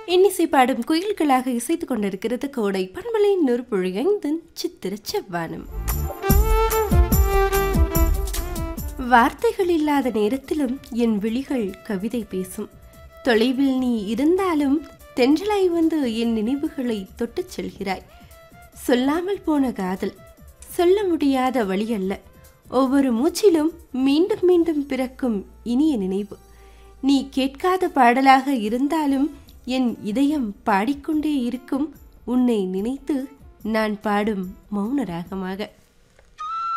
இன்னிசை பாடும் குயில்களாக இசைத்துக் கொண்டிருக்கிறது கோடை பண்பலை நூற்புழி ஐந்தன் சித்திர செவ்வானம் வார்த்தைகள் இல்லாத நேரத்திலும் என் விழிகள் கவிதை பேசும் தொலைவில் நீ இருந்தாலும் தென்றலாய் வந்து என் நினைவுகளை தொட்டுச் செல்கிறாய் சொல்லாமல் போன காதல் சொல்ல முடியாத வழி அல்ல ஒவ்வொரு மூச்சிலும் மீண்டும் மீண்டும் பிறக்கும் இனிய நினைவு நீ கேட்காத பாடலாக இருந்தாலும் என் இதயம் பாடிக்கொண்டே இருக்கும் உன்னை நினைத்து நான் பாடும் மௌன ராகமாக